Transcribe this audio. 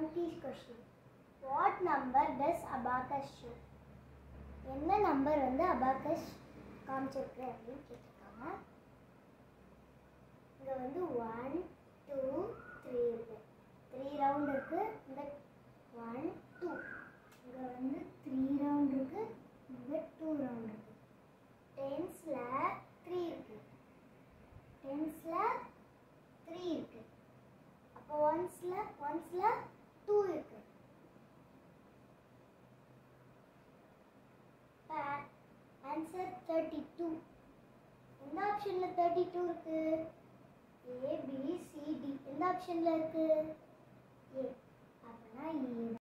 20th question. What number does abacus show? என்ன number வந்து abacus காமிச்சிருக்கு அப்படின்னு கேட்டிருக்காங்க இங்கே வந்து ஒன் டூ த்ரீ இருக்கு த்ரீ ரவுண்ட் இருக்கு இந்த ஒன் டூ இங்கே வந்து த்ரீ ரவுண்ட் இருக்கு இங்கே டூ ரவுண்ட் இருக்கு டென்ஸில் த்ரீ இருக்கு டென்ஸில் த்ரீ இருக்கு அப்போ ஒன்ஸில் ஒன்ஸில் டூ இருக்கு ஆன்சர் தேர்ட்டி டூ எந்த ஆப்ஷனில் தேர்ட்டி டூ இருக்கு ஏ பி சி டி எந்த ஆப்ஷனில் இருக்கு ஏ அப்படின்னா ஏ